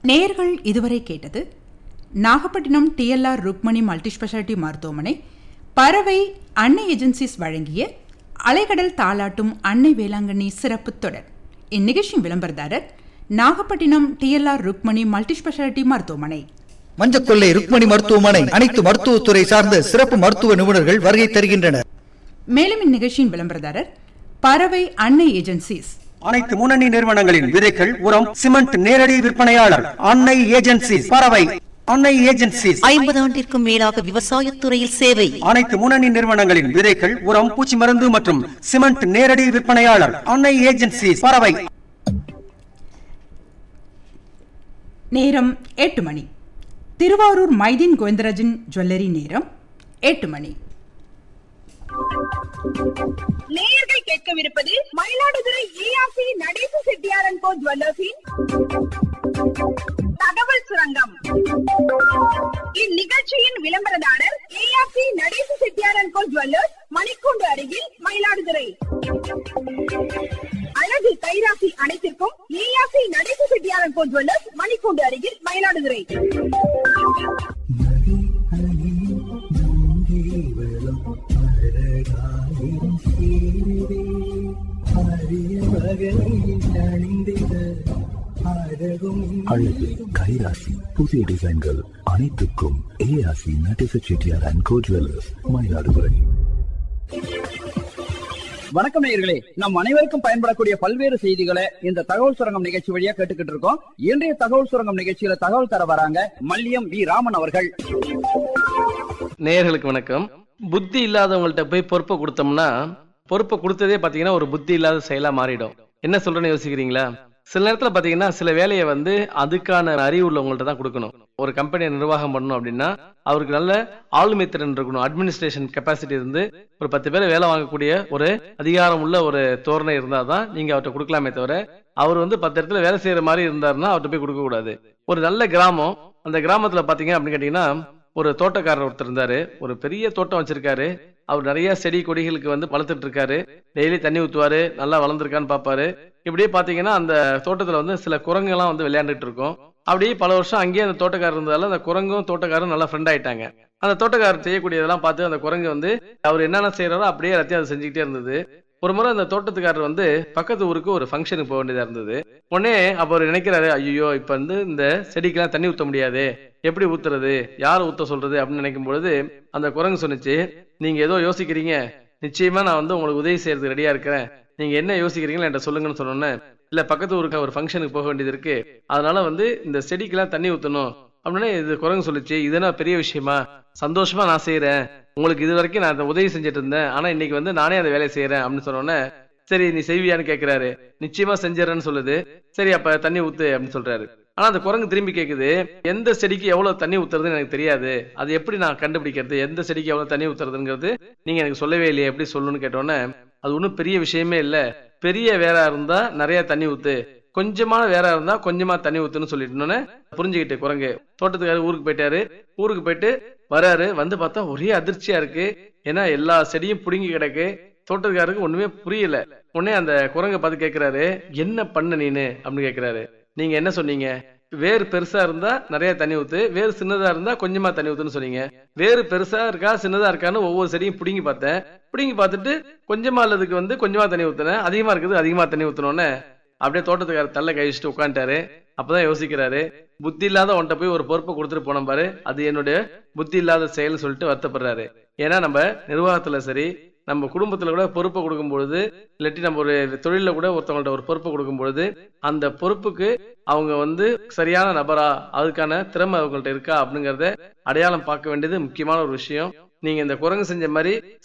நேயர்கள் இதுவரை கேட்டது Nagapattinam DLR Rukmani multi speciality மருத்துவமனை பறவை அன்னை ஏஜென்சிஸ் வழங்கிய அலைகடல் தாளாட்டும் அன்னை வேளாங்கண்ணி சிறப்பு தொடர் இந்நிகழ்ச்சியின் விளம்பரதாரர் Nagapattinam DLR Rukmani multi speciality மருத்துவமனை மஞ்சக்கொள்ளை ருக்மணி மருத்துவமனை அனைத்து மருத்துவத்துறை சார்ந்த சிறப்பு மருத்துவ நிபுணர்கள் வருகை தருகின்றனர் மேலும் இந்நிகழ்ச்சியின் விளம்பரதாரர் பறவை அன்னை ஏஜென்சிஸ் அனைத்து முன்னணி நிறுவனங்களின் விதைகள் உரம் சிமெண்ட் நேரடி விற்பனையாளர் அன்னை ஏஜென்சி பறவை அன்னை ஏஜென்சி ஐம்பது ஆண்டிற்கும் மேலாக விவசாயத்துறையில் சேவை அனைத்து முன்னணி நிறுவனங்களின் விதைகள் உரம் பூச்சி மருந்து மற்றும் சிமெண்ட் நேரடி விற்பனையாளர் அன்னை ஏஜென்சி பறவை நேரம் எட்டு மணி திருவாரூர் மைதீன் கோவிந்தராஜன் ஜுவல்லரி நேரம் எட்டு மணி நேயர்கள் கேட்கவிருப்பது மயிலாடுதுறை ஏஆர்சி நடேச செட்டியாரன் கோ ஜுவல்லர்ஸின் தகவல் சுரங்கம் இந்நிகழ்ச்சியின் விளம்பரதாரர் ஏஆர்சி நடேச செட்டியாரன் கோ ஜுவல்லர்ஸ் மணிக்கூண்டு அருகில் மயிலாடுதுறை அழகு கைராசி அனைத்திற்கும் ஏஆர்சி நடேச செட்டியாரன் கோ ஜுவல்லர்ஸ் மணிக்கூண்டு அருகில் மயிலாடுதுறை அழகு கைராசி புதிய டிசைன்கள் அனைத்துக்கும் ஏஆசி நட்டிச Chettiar and co jewellers Mayiladuthurai வணக்கம் நேயர்களே நம் அனைவருக்கும் பயன்படக்கூடிய பல்வேறு செய்திகளை இந்த தகவல் சுரங்கம் நிகழ்ச்சி வழியா கேட்டுக்கிட்டு இருக்கோம் இன்றைய தகவல் சுரங்கம் நிகழ்ச்சியில தகவல் தர வராங்க மல்லியம் வி ராமன் அவர்கள் நேயர்களுக்கு வணக்கம் புத்தி இல்லாதவங்கள்ட்ட போய் பொறுப்பை கொடுத்தோம்னா பொறுப்பை கொடுத்ததே பாத்தீங்கன்னா ஒரு புத்தி இல்லாத செயலா மாறிடும் என்ன சொல்றேன்னு யோசிக்கிறீங்களா சில நேரத்துல பாத்தீங்கன்னா சில வேலையை வந்து அதுக்கான அறிவு உள்ளவங்கள்ட்ட தான் கொடுக்கணும் ஒரு கம்பெனியை நிர்வாகம் பண்ணணும் அப்படின்னா அவருக்கு நல்ல ஆளுமை திறன் இருக்கணும் அட்மினிஸ்ட்ரேஷன் கெப்பாசிட்டி இருந்து ஒரு பத்து பேரை வேலை வாங்கக்கூடிய ஒரு அதிகாரம் உள்ள ஒரு தோரணை இருந்தாதான் தான் நீங்க அவர்கிட்ட கொடுக்கலாமே தவிர அவர் வந்து பத்து இடத்துல வேலை செய்யற மாதிரி இருந்தாருன்னா அவர்கிட்ட போய் கொடுக்க கூடாது ஒரு நல்ல கிராமம் அந்த கிராமத்துல பாத்தீங்க அப்படின்னு கேட்டீங்கன்னா ஒரு தோட்டக்காரர் ஒருத்தர் இருந்தாரு ஒரு பெரிய தோட்டம் வச்சிருக்காரு அவர் நிறைய செடி கொடிகளுக்கு வந்து வளர்த்துட்டு இருக்காரு டெய்லி தண்ணி ஊத்துவாரு நல்லா வளர்ந்துருக்கான்னு பாப்பாரு இப்படியே பாத்தீங்கன்னா அந்த தோட்டத்துல வந்து சில குரங்குலாம் வந்து விளையாண்டுட்டு இருக்கும் அப்படியே பல வருஷம் அங்கேயே அந்த தோட்டக்காரர் இருந்ததால அந்த குரங்கும் தோட்டக்காரும் நல்லா ஃப்ரெண்ட் ஆயிட்டாங்க அந்த தோட்டக்காரர் செய்யக்கூடியதெல்லாம் பார்த்து அந்த குரங்கு வந்து அவர் என்னென்ன செய்யறாரோ அப்படியே எல்லாத்தையும் அதை செஞ்சுக்கிட்டே இருந்தது ஒரு முறை அந்த தோட்டத்துக்காரர் வந்து பக்கத்து ஊருக்கு ஒரு ஃபங்க்ஷனுக்கு போக வேண்டியதா இருந்தது உடனே அப்ப அவர் நினைக்கிறாரு ஐயோ இப்ப வந்து இந்த செடிக்கெல்லாம் தண்ணி ஊத்த முடியாது எப்படி ஊத்துறது யார் ஊத்த சொல்றது அப்படின்னு நினைக்கும் பொழுது அந்த குரங்கு சொன்னுச்சு நீங்க ஏதோ யோசிக்கிறீங்க நிச்சயமா நான் வந்து உங்களுக்கு உதவி செய்யறதுக்கு ரெடியா இருக்கிறேன் நீங்க என்ன யோசிக்கிறீங்களோ என்கிட்ட சொல்லுங்கன்னு சொன்னோன்னே இல்ல பக்கத்து ஊருக்கு ஒரு ஃபங்க்ஷனுக்கு போக வேண்டியது இருக்கு அதனால வந்து இந்த செடிக்கெல்லாம் தண்ணி ஊத்தணும் அப்படின்னா இது குரங்கு சொல்லுச்சு இதுனா பெரிய விஷயமா சந்தோஷமா நான் செய்யறேன் உங்களுக்கு இது வரைக்கும் நான் அந்த உதவி செஞ்சுட்டு இருந்தேன் ஆனா இன்னைக்கு வந்து நானே அந்த வேலையை செய்யறேன் அப்படின்னு சொன்னோன்னே சரி நீ செய்வியான்னு கேக்குறாரு நிச்சயமா செஞ்சிடறேன்னு சொல்லுது சரி அப்ப தண்ணி ஊத்து அப்படின்னு சொல்றாரு ஆனா அந்த குரங்கு திரும்பி கேக்குது எந்த செடிக்கு எவ்வளவு தண்ணி ஊத்துறதுன்னு எனக்கு தெரியாது அது எப்படி நான் கண்டுபிடிக்கிறது எந்த செடிக்கு எவ்வளவு தண்ணி ஊத்துறதுங்கிறது நீங்க எனக்கு சொல்லவே இல்லையே எப்படி சொல்லணும்னு கேட்டோன்னே அது ஒன்றும் பெரிய விஷயமே இல்ல பெரிய வேறா இருந்தா நிறைய தண்ணி ஊத்து கொஞ்சமான வேறா இருந்தா கொஞ்சமா தண்ணி ஊத்துன்னு சொல்லிட்டோன்னே புரிஞ்சுக்கிட்டு குரங்கு தோட்டத்துக்காரர் ஊருக்கு போயிட்டாரு ஊருக்கு போயிட்டு வராரு வந்து பார்த்தா ஒரே அதிர்ச்சியா இருக்கு ஏன்னா எல்லா செடியும் புடுங்கி கிடக்கு தோட்டத்துக்காரருக்கு ஒண்ணுமே புரியல உடனே அந்த குரங்க பார்த்து கேக்குறாரு என்ன பண்ண நீனு அப்படின்னு கேக்குறாரு நீங்க என்ன சொன்னீங்க வேர் பெருசா இருந்தா நிறைய தண்ணி ஊத்து வேர் சின்னதா இருந்தா கொஞ்சமா தண்ணி ஊத்துன்னு சொன்னீங்க வேர் பெருசா இருக்கா சின்னதா இருக்கான்னு ஒவ்வொரு செடியும் புடுங்கி பார்த்தேன் புடுங்கி பார்த்துட்டு கொஞ்சமா உள்ளதுக்கு வந்து கொஞ்சமா தண்ணி ஊத்துனேன் அதிகமா இருக்குது அதிகமா தண்ணி ஊத்தணும்னு அப்படியே தோட்டத்துக்காரர் தள்ள கை வச்சுட்டு உட்காந்துட்டாரு அப்பதான் யோசிக்கிறாரு புத்தி இல்லாத உன்ட்ட போய் ஒரு பொறுப்பை கொடுத்துட்டு போன பாரு அது என்னுடைய புத்தி இல்லாத செயல்னு சொல்லிட்டு வருத்தப்படுறாரு ஏன்னா நம்ம நிர்வாகத்துல சரி நம்ம குடும்பத்துல கூட பொறுப்பை கொடுக்கும் பொழுது இல்லாட்டி நம்ம ஒரு தொழில கூட ஒருத்தவங்கள்ட்ட ஒரு பொறுப்பை கொடுக்கும் பொழுது அந்த பொறுப்புக்கு அவங்க வந்து சரியான நபரா அதுக்கான திறமை அவங்கள்ட்ட இருக்கா அப்படிங்கறத அடையாளம் பார்க்க வேண்டியது முக்கியமான ஒரு விஷயம் நீங்க இந்த குரங்கு செஞ்ச மாதிரி